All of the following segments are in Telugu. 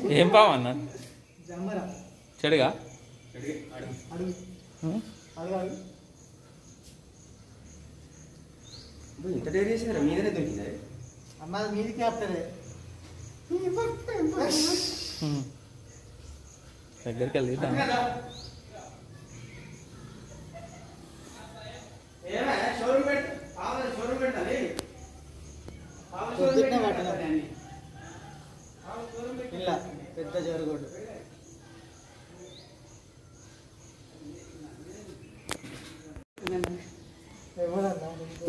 ఏం పాము అన్న జమ్మరా చెడుగా అడుగు ఉం? అడుగు అడుగు ఇంత డేర్ చేసినారా మీదనే దొరికిందా అమ్మ అది మీదికి వస్తుంది ఉం. దగ్గరికి వెళ్ళి దా. షోరూమ్ పెట్ట షోరూమ్ పెట్టాలి పొద్దున్నే పట్టిన ఇలా పెద్ద జరుగుడు ఎవరన్నా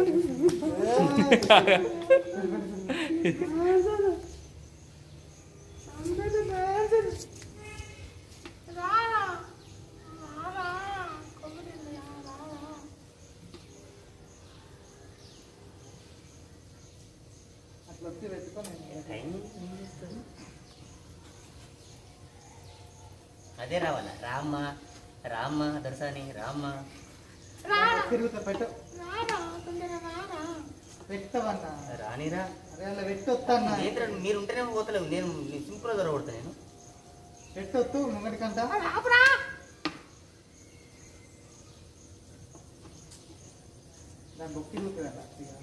అట్లా వచ్చి పెట్టుకొని అదే రావాలా రామ్మ రామ్మ దర్శని రామ్మ తిరుగుతా పెట్టు పెట్టవన్నా రానిరా అరే అలా పెట్టొత్తన్నా ఏంద్రా మీరు ఉంటేనే పోతలేవు నేను సింపుల్ గా దొరకబడతా నేను పెట్టొత్తు ముంగటికంట దాని బొక్కి చూపుతుందా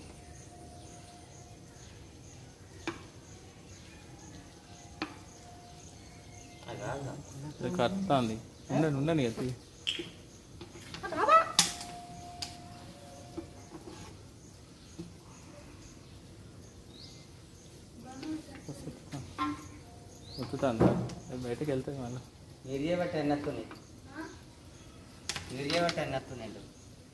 అది కాదురా. ఇది కరుతుంది ఉండండి ఉండండి ఇక తీ. ఒత్తుతాందా అది బయటకు వెళ్తుంది మళ్ళీ మీరు చేయబట్టి అన్నత్తుంది మీరు చేయబట్టి అన్నత్తుంది నేను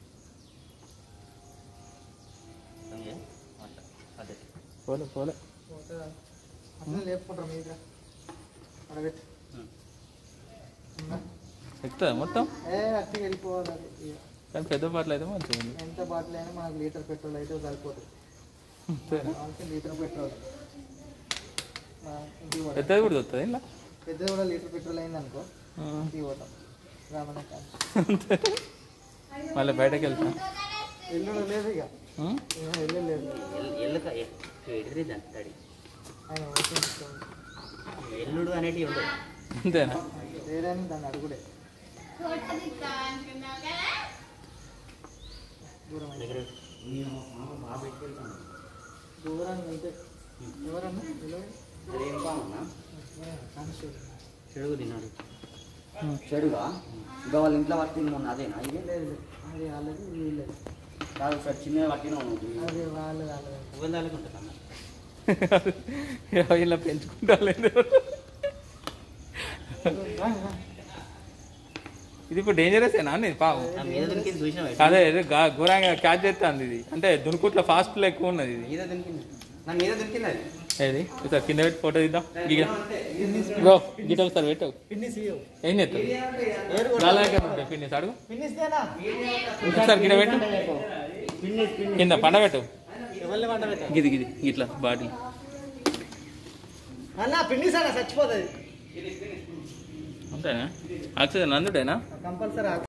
కొంచెం అట్లా పద్ధతి పోలే పోలే పోతుందా? అట్లా లేపుకుంటారు మీద అక్కడ పెట్టు ఉం. ఉందా? ఎక్కుతుందా మొత్తం ఏ అట్టి వెళ్ళిపోవాలి అది ఇక. కానీ పెద్ద పాటలు అయితే మంచిగా ఉంది ఎంత బాటిల్ అయినా మనకు లీటర్ పెట్రోల్ అయితే సరిపోతుంది అంతేనా? కావాల్సిన లీటర్ పెట్రోల్ ఆ, ఇంటికి పోతాం. పెద్దది కూడా వస్తుంది ఇలా పెద్దది కూడా లీటర్ పెట్రోల్ అయింది అనుకో ఇంటికి పోతాం రామన్న కాదు మళ్ళీ బయటకు వెళ్తా ఎల్లుడు లేదు ఇక ఉం? ఏమో ఎల్లు లేదు ఎల్- ఎల్లుక ఎడిరి తడి ఆయన ఓకే ఇష్టం. ఎల్లుడు అనేటివి ఉండవు అంతేనా వేరే అని దాన్ని అడుగుడే దూరం అయింది. దగ్గర దూరం వెళ్తే ఎవరన్నా నిలబడి. అదేం బాగున్నా కానిస్టేబుల్. చెడుగు తిన్నాడు చెడుగా ఇంకా వాళ్ళ ఇంట్లో పట్టింది మొన్న అదేనా ఇది లేదు లేదు. అది వాళ్ళది వీళ్ళది కాదు సార్ చిన్నగా పట్టినా నువ్వు అది వాళ్ళు వాళ్ళది పువ్వులు తాలుకుంటున్నా ఇలా పెంచుకుంటా లేదు ఇది ఇప్పుడు డేంజరస్ ఏనా ఇది పాము నా మీద దొరికింది చూసినావా అదే ఇది గా- ఘోరంగా క్యాచ్ చేస్తుంది ఇది అంటే దునుకుట్ల ఫాస్ట్ ఎక్కువ ఉన్నది ఇది మీద దొరికింది నా మీద దొరికింది అది ఏది ఒకసారి కింద పెట్టి ఫోటో తీద్దాం గిగ బ్రో గిట ఒకసారి పెట్టు పిన్నిస్ ఇయ్యవు. ఏం చేస్తావు ఏరు కొట్టు. అలాగే ఉంటాయి పిన్నిస్ అడుగు పిన్నిస్ తేనా? ఒకసారి గిడ పెట్టు కింద పండ పెట్టు ఎవరిని వంట పెట్టావు? గిది గిది ఇట్లా బాడీ అన్న పిన్నిస్ అన్న చచ్చిపోతుంది అంతేనా ఆక్సిజన్ అందుడేనా కంపల్సరీ